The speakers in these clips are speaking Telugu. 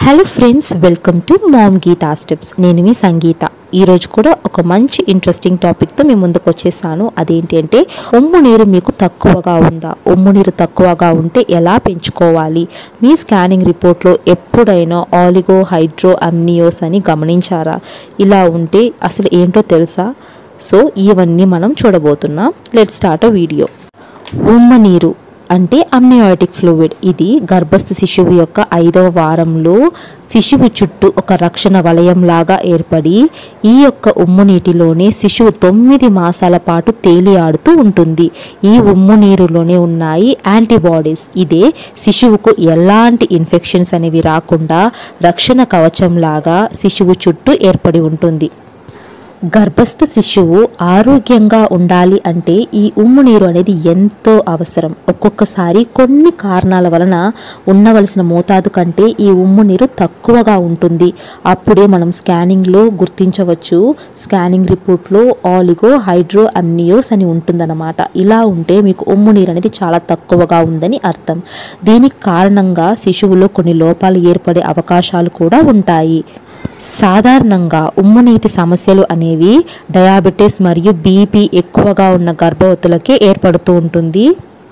hello friends welcome to mom Geetha steps నేను మీ సంగీత ఈరోజు కూడా ఒక మంచి ఇంట్రెస్టింగ్ టాపిక్తో మేము ముందుకు వచ్చేసాను అదేంటి అంటే ఉమ్ము నీరు మీకు తక్కువగా ఉందా ఉమ్ము నీరు తక్కువగా ఉంటే ఎలా పెంచుకోవాలి మీ స్కానింగ్ రిపోర్ట్లో ఎప్పుడైనా ఆలిగో హైడ్రో అమ్నియోస్ అని గమనించారా ఇలా ఉంటే అసలు ఏంటో తెలుసా సో ఇవన్నీ మనం చూడబోతున్నాం లెట్ స్టార్ట్ వీడియో ఉమ్మ నీరు అంటే అమ్నియోటిక్ ఫ్లూయిడ్ ఇది గర్భస్థ శిశువు యొక్క ఐదవ వారంలో శిశువు చుట్టూ ఒక రక్షణ వలయం లాగా ఏర్పడి ఈ యొక్క ఉమ్ము నీటిలోనే శిశువు తొమ్మిది మాసాల పాటు తేలి ఆడుతూ ఉంటుంది ఈ ఉమ్ము నీరులోనే ఉన్నాయి యాంటీబాడీస్ ఇదే శిశువుకు ఎలాంటి ఇన్ఫెక్షన్స్ అనేవి రాకుండా రక్షణ కవచం లాగా శిశువు చుట్టూ ఏర్పడి ఉంటుంది గర్భస్థ శిశువు ఆరోగ్యంగా ఉండాలి అంటే ఈ ఉమ్ము నీరు అనేది ఎంతో అవసరం ఒక్కొక్కసారి కొన్ని కారణాల వలన ఉండవలసిన మోతాదు కంటే ఈ ఉమ్ము నీరు తక్కువగా ఉంటుంది అప్పుడే మనం స్కానింగ్లో గుర్తించవచ్చు స్కానింగ్ రిపోర్ట్లో ఆలిగో హైడ్రో అమ్నియోస్ అని ఉంటుందన్నమాట ఇలా ఉంటే మీకు ఉమ్ము నీరు అనేది చాలా తక్కువగా ఉందని అర్థం దీనికి కారణంగా శిశువులో కొన్ని లోపాలు ఏర్పడే అవకాశాలు కూడా ఉంటాయి సాధారణంగా ఉమ్ము నీటి సమస్యలు అనేవి డయాబెటీస్ మరియు బీపీ ఎక్కువగా ఉన్న గర్భవతులకే ఏర్పడుతూ ఉంటుంది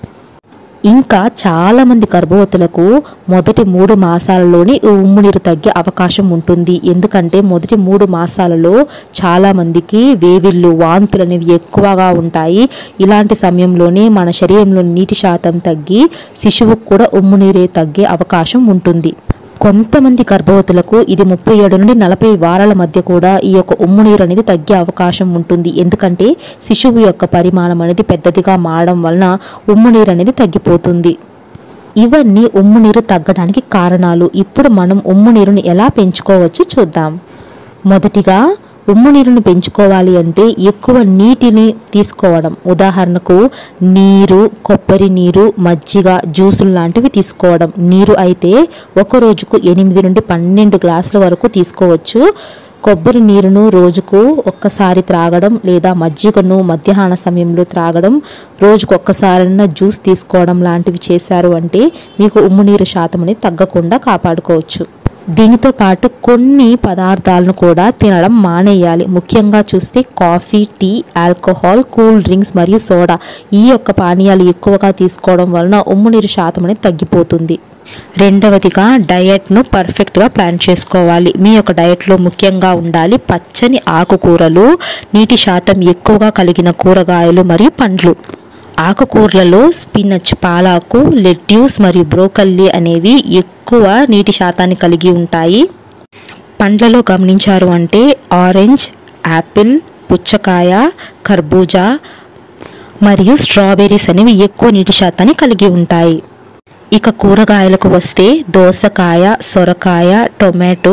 ఇంకా చాలామంది గర్భవతులకు మొదటి మూడు మాసాలలోనే ఈ ఉమ్ము నీరు తగ్గే అవకాశం ఉంటుంది ఎందుకంటే మొదటి మూడు మాసాలలో చాలామందికి వేవిళ్ళు వాంతులు అనేవి ఎక్కువగా ఉంటాయి ఇలాంటి సమయంలోనే మన శరీరంలో నీటి శాతం తగ్గి శిశువుకు కూడా ఉమ్ము నీరే తగ్గే అవకాశం ఉంటుంది కొంతమంది గర్భవతులకు ఇది ముప్పై ఏడు నుండి నలభై వారాల మధ్య కూడా ఈ యొక్క ఉమ్ము నీరు అనేది తగ్గే అవకాశం ఉంటుంది ఎందుకంటే శిశువు యొక్క పరిమాణం అనేది పెద్దదిగా మారడం వలన ఉమ్ము నీరు అనేది తగ్గిపోతుంది ఇవన్నీ ఉమ్ము నీరు తగ్గడానికి కారణాలు ఇప్పుడు మనం ఉమ్ము నీరుని ఎలా పెంచుకోవచ్చు చూద్దాం మొదటిగా ఉమ్ము నీరుని పెంచుకోవాలి అంటే ఎక్కువ నీటిని తీసుకోవడం ఉదాహరణకు నీరు కొబ్బరి నీరు మజ్జిగ జ్యూసులు లాంటివి తీసుకోవడం నీరు అయితే ఒక రోజుకు ఎనిమిది నుండి పన్నెండు గ్లాసుల వరకు తీసుకోవచ్చు కొబ్బరి నీరును రోజుకు ఒక్కసారి త్రాగడం లేదా మజ్జిగను మధ్యాహ్న సమయంలో త్రాగడం రోజుకు ఒక్కసారైనా జ్యూస్ తీసుకోవడం లాంటివి చేశారు అంటే మీకు ఉమ్ము నీరు శాతం అనేది తగ్గకుండా కాపాడుకోవచ్చు దీనితో పాటు కొన్ని పదార్థాలను కూడా తినడం మానేయాలి ముఖ్యంగా చూస్తే coffee tea alcohol cool drinks మరియు సోడా ఈ యొక్క పానీయాలు ఎక్కువగా తీసుకోవడం వలన ఉమ్ము నీరు శాతం అనేది తగ్గిపోతుంది రెండవదిగా డయట్ను పర్ఫెక్ట్గా ప్లాన్ చేసుకోవాలి మీ యొక్క డయట్లో ముఖ్యంగా ఉండాలి పచ్చని ఆకుకూరలు నీటి శాతం ఎక్కువగా కలిగిన కూరగాయలు మరియు పండ్లు ఆకుకూరలలో స్పినచ్ పాలాకు లెట్యూస్ మరియు బ్రోకల్లీ అనేవి ఎక్కువ నీటి శాతాన్ని కలిగి ఉంటాయి పండ్లలో గమనించారు అంటే ఆరెంజ్ యాపిల్ పుచ్చకాయ కర్బూజా మరియు స్ట్రాబెర్రీస్ అనేవి ఎక్కువ నీటి శాతాన్ని కలిగి ఉంటాయి ఇక కూరగాయలకు వస్తే దోసకాయ సొరకాయ టొమాటో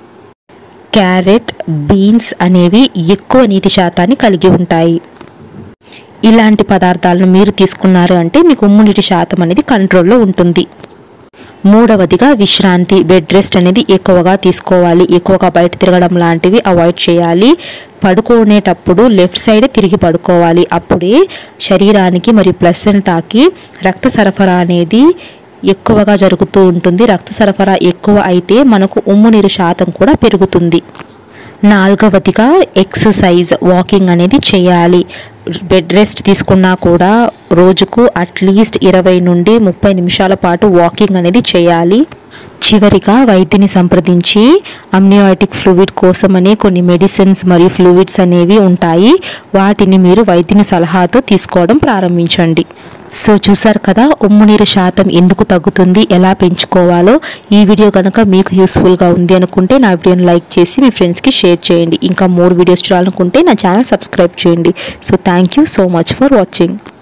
క్యారెట్ బీన్స్ అనేవి ఎక్కువ నీటి శాతాన్ని కలిగి ఉంటాయి ఇలాంటి పదార్థాలను మీరు తీసుకున్నారు అంటే మీకు ఉమ్ము నీటి శాతం అనేది కంట్రోల్లో ఉంటుంది మూడవదిగా విశ్రాంతి బెడ్ రెస్ట్ అనేది ఎక్కువగా తీసుకోవాలి ఎక్కువగా బయట తిరగడం లాంటివి అవాయిడ్ చేయాలి పడుకునేటప్పుడు లెఫ్ట్ సైడ్ తిరిగి పడుకోవాలి అప్పుడే శరీరానికి మరియు ప్లసెంటాకి రక్త సరఫరా అనేది ఎక్కువగా జరుగుతూ ఉంటుంది రక్త సరఫరా ఎక్కువ అయితే మనకు ఉమ్ము నీరు శాతం కూడా పెరుగుతుంది నాలుగవదిగా ఎక్సర్సైజ్ వాకింగ్ అనేది చేయాలి బెడ్ రెస్ట్ తీసుకున్నా కూడా రోజుకు అట్లీస్ట్ ఇరవై నుండి ముప్పై నిమిషాల పాటు వాకింగ్ అనేది చేయాలి చివరిగా వైద్యుని సంప్రదించి అమ్నియోటిక్ ఫ్లూయిడ్ కోసమనే కొన్ని మెడిసిన్స్ మరియు ఫ్లూయిడ్స్ అనేవి ఉంటాయి వాటిని మీరు వైద్యుని సలహాతో తీసుకోవడం ప్రారంభించండి సో చూసారు కదా ఉమ్ము నీరు శాతం ఎందుకు తగ్గుతుంది ఎలా పెంచుకోవాలో ఈ వీడియో కనుక మీకు యూస్ఫుల్గా ఉంది అనుకుంటే నా వీడియోని లైక్ చేసి మీ ఫ్రెండ్స్కి షేర్ చేయండి ఇంకా మోర్ వీడియోస్ చూడాలనుకుంటే నా ఛానల్ సబ్స్క్రైబ్ చేయండి so thank you so much for watching